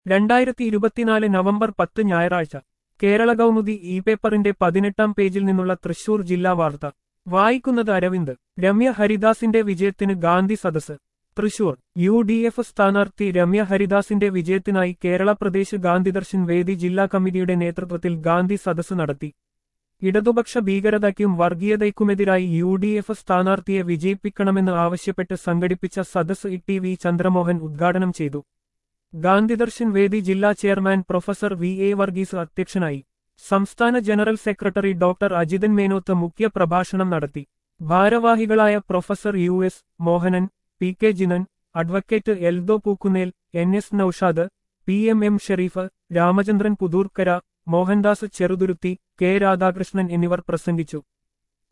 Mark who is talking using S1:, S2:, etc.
S1: രണ്ടായിരത്തി ഇരുപത്തിനാല് നവംബർ പത്ത് ഞായറാഴ്ച കേരള കൗമുദി ഇ പേപ്പറിന്റെ പതിനെട്ടാം പേജിൽ നിന്നുള്ള തൃശൂർ ജില്ലാ വാർത്ത വായിക്കുന്നത് അരവിന്ദ് രമ്യ ഹരിദാസിന്റെ വിജയത്തിന് ഗാന്ധി സദസ് തൃശൂർ യു ഡി എഫ് സ്ഥാനാർത്ഥി രമ്യ ഹരിദാസിന്റെ വിജയത്തിനായി കേരള പ്രദേശ് ഗാന്ധിദർശൻ വേദി ജില്ലാ കമ്മിറ്റിയുടെ നേതൃത്വത്തിൽ ഗാന്ധി സദസ് നടത്തി ഇടതുപക്ഷ ഭീകരതയ്ക്കും വർഗീയതയ്ക്കുമെതിരായി യു ഡി എഫ് സ്ഥാനാർത്ഥിയെ വിജയിപ്പിക്കണമെന്ന് ആവശ്യപ്പെട്ട് സംഘടിപ്പിച്ച സദസ് ഇ ടി വി ചന്ദ്രമോഹൻ ഉദ്ഘാടനം ചെയ്തു ഗാന്ധിദർശൻ വേദി ജില്ലാ chairman professor V A Varghese അധ്യക്ഷനായി സംസ്ഥാന general secretary doctor Ajithan Menoth മുഖ്യ പ്രഭാഷണം നടത്തി ഭാരവാഹികളായ professor U S Mohanan P K Jinan advocate Eldho Pookunnel N S Noushad P M M Sherif Ramachandran Puthurkara Mohandas Cheruthuruthy K Radhakrishnan എന്നിവർ പ്രസംഗിച്ചു